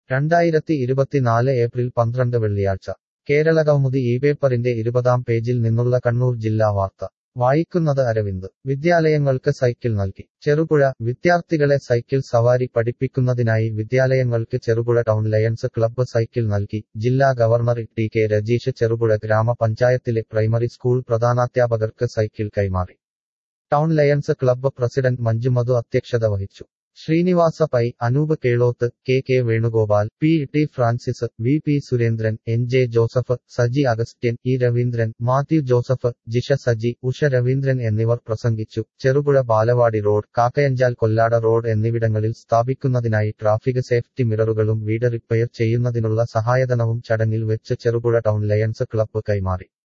രണ്ടായിരത്തി ഇരുപത്തിനാല് ഏപ്രിൽ പന്ത്രണ്ട് വെള്ളിയാഴ്ച കേരളകൗമുദി ഈ പേപ്പറിന്റെ ഇരുപതാം പേജിൽ നിന്നുള്ള കണ്ണൂർ ജില്ലാ വാർത്ത വായിക്കുന്നത് അരവിന്ദ് വിദ്യാലയങ്ങൾക്ക് സൈക്കിൾ നൽകി ചെറുപുഴ വിദ്യാർത്ഥികളെ സൈക്കിൾ സവാരി പഠിപ്പിക്കുന്നതിനായി വിദ്യാലയങ്ങൾക്ക് Cherupuzha town Lions club cycle നൽകി ജില്ലാ governor T K Rajeesh Cherupuzha ഗ്രാമപഞ്ചായത്തിലെ പ്രൈമറി സ്കൂൾ പ്രധാനാധ്യാപകർക്ക് സൈക്കിൾ കൈമാറി town Lions club president Manjumadhu അധ്യക്ഷത വഹിച്ചു Srinivasa Pai Anoop Keloth K K Venugopal P T Francis V P Surendran N J Joseph Saji Augustine E Raveendran Mathew Joseph Jisha Saji Usha Raveendran എന്നിവർ പ്രസംഗിച്ചു ചെറുപുഴ ബാലവാടി റോഡ് കാക്കയഞ്ചാൽ കൊല്ലാട റോഡ് എന്നിവിടങ്ങളിൽ സ്ഥാപിക്കുന്നതിനായി ട്രാഫിക് സേഫ്റ്റി മിററുകളും വീട് റിപ്പയർ ചെയ്യുന്നതിനുള്ള സഹായധനവും ചടങ്ങിൽ വെച്ച് ചെറുപുഴ ടൗൺ ലയൺസ് ക്ലബ്ബ് കൈമാറി